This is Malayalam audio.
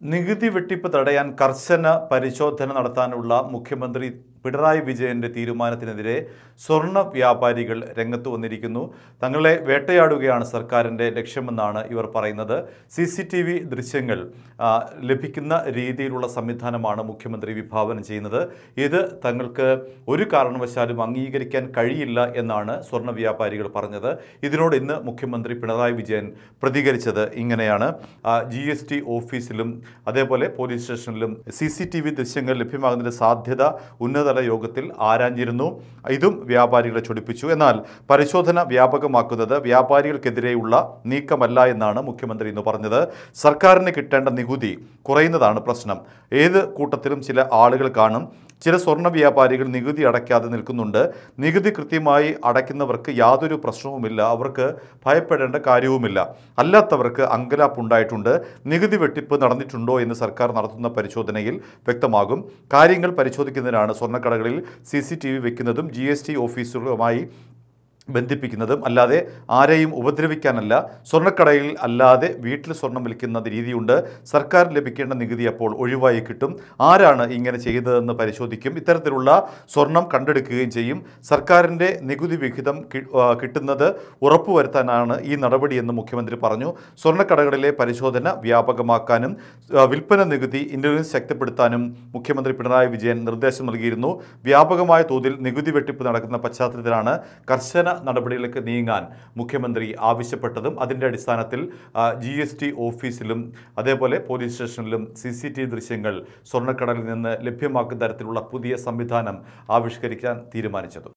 നികുതി വെട്ടിപ്പ് തടയാൻ കർശന പരിശോധന നടത്താനുള്ള മുഖ്യമന്ത്രി പിണറായി വിജയന്റെ തീരുമാനത്തിനെതിരെ സ്വർണ്ണ വ്യാപാരികൾ രംഗത്ത് വന്നിരിക്കുന്നു തങ്ങളെ വേട്ടയാടുകയാണ് സർക്കാരിൻ്റെ ലക്ഷ്യമെന്നാണ് ഇവർ പറയുന്നത് സി സി ടി വി ദൃശ്യങ്ങൾ ആ, ലഭിക്കുന്ന രീതിയിലുള്ള സംവിധാനമാണ് മുഖ്യമന്ത്രി വിഭാവനം ചെയ്യുന്നത് ഇത് തങ്ങൾക്ക് ഒരു കാരണവശാലും അംഗീകരിക്കാൻ കഴിയില്ല എന്നാണ് സ്വർണ്ണ വ്യാപാരികൾ പറഞ്ഞത് ഇതിനോട് ഇന്ന് മുഖ്യമന്ത്രി പിണറായി വിജയൻ പ്രതികരിച്ചത് ഇങ്ങനെയാണ് ജി എസ് ടി ഓഫീസിലും അതേപോലെ പോലീസ് സ്റ്റേഷനിലും സി സി ടി വി ദൃശ്യങ്ങൾ ലഭ്യമാകുന്നതിൻ്റെ സാധ്യത ഉന്നതതല യോഗത്തിൽ ആരാഞ്ഞിരുന്നു ഇതും വ്യാപാരികളെ ചൊടിപ്പിച്ചു എന്നാൽ പരിശോധന വ്യാപകമാക്കുന്നത് വ്യാപാരികൾക്കെതിരെയുള്ള നീക്കമല്ല എന്നാണ് മുഖ്യമന്ത്രി ഇന്ന് പറഞ്ഞത് സർക്കാരിന് കിട്ടേണ്ട നികുതി കുറയുന്നതാണ് പ്രശ്നം ഏത് കൂട്ടത്തിലും ചില ആളുകൾ കാണും ചില സ്വർണ്ണ വ്യാപാരികൾ നികുതി അടയ്ക്കാതെ നിൽക്കുന്നുണ്ട് നികുതി കൃത്യമായി അടയ്ക്കുന്നവർക്ക് യാതൊരു പ്രശ്നവുമില്ല അവർക്ക് ഭയപ്പെടേണ്ട കാര്യവുമില്ല അല്ലാത്തവർക്ക് അങ്കലാപ്പുണ്ടായിട്ടുണ്ട് നികുതി വെട്ടിപ്പ് നടന്നിട്ടുണ്ടോ എന്ന് സർക്കാർ നടത്തുന്ന പരിശോധനയിൽ വ്യക്തമാകും കാര്യങ്ങൾ പരിശോധിക്കുന്നതിനാണ് സ്വർണ്ണക്കടകളിൽ സി സി ടി വി വെക്കുന്നതും ജി എസ് ടി ഓഫീസുകളുമായി ബന്ധിപ്പിക്കുന്നതും അല്ലാതെ ആരെയും ഉപദ്രവിക്കാനല്ല സ്വർണ്ണക്കടയിൽ അല്ലാതെ വീട്ടിൽ സ്വർണം വിൽക്കുന്ന രീതിയുണ്ട് സർക്കാർ ലഭിക്കേണ്ട നികുതി അപ്പോൾ ഒഴിവായി കിട്ടും ആരാണ് ഇങ്ങനെ ചെയ്തതെന്ന് പരിശോധിക്കും ഇത്തരത്തിലുള്ള സ്വർണം കണ്ടെടുക്കുകയും ചെയ്യും സർക്കാരിൻ്റെ നികുതി വിഹിതം കി- ആ, കിട്ടുന്നത് ഉറപ്പുവരുത്താനാണ് ഈ നടപടിയെന്ന് മുഖ്യമന്ത്രി പറഞ്ഞു സ്വർണ്ണക്കടകളിലെ പരിശോധന വ്യാപകമാക്കാനും ആ, വിൽപ്പന നികുതി ഇന്റലിജൻസ് ശക്തിപ്പെടുത്താനും മുഖ്യമന്ത്രി പിണറായി വിജയൻ നിർദ്ദേശം നൽകിയിരുന്നു വ്യാപകമായ തോതിൽ നികുതി വെട്ടിപ്പ് നടക്കുന്ന പശ്ചാത്തലത്തിലാണ് കർശന നടപടികളിലേക്ക് നീങ്ങാൻ മുഖ്യമന്ത്രി ആവശ്യപ്പെട്ടതും അതിൻ്റെ അടിസ്ഥാനത്തിൽ ജി എസ് ടി ഓഫീസിലും അതേപോലെ പോലീസ് സ്റ്റേഷനിലും സി സി ടി ദൃശ്യങ്ങൾ സ്വർണ്ണക്കടലിൽ നിന്ന് ലഭ്യമാക്കുന്ന തരത്തിലുള്ള പുതിയ സംവിധാനം ആവിഷ്കരിക്കാൻ തീരുമാനിച്ചത്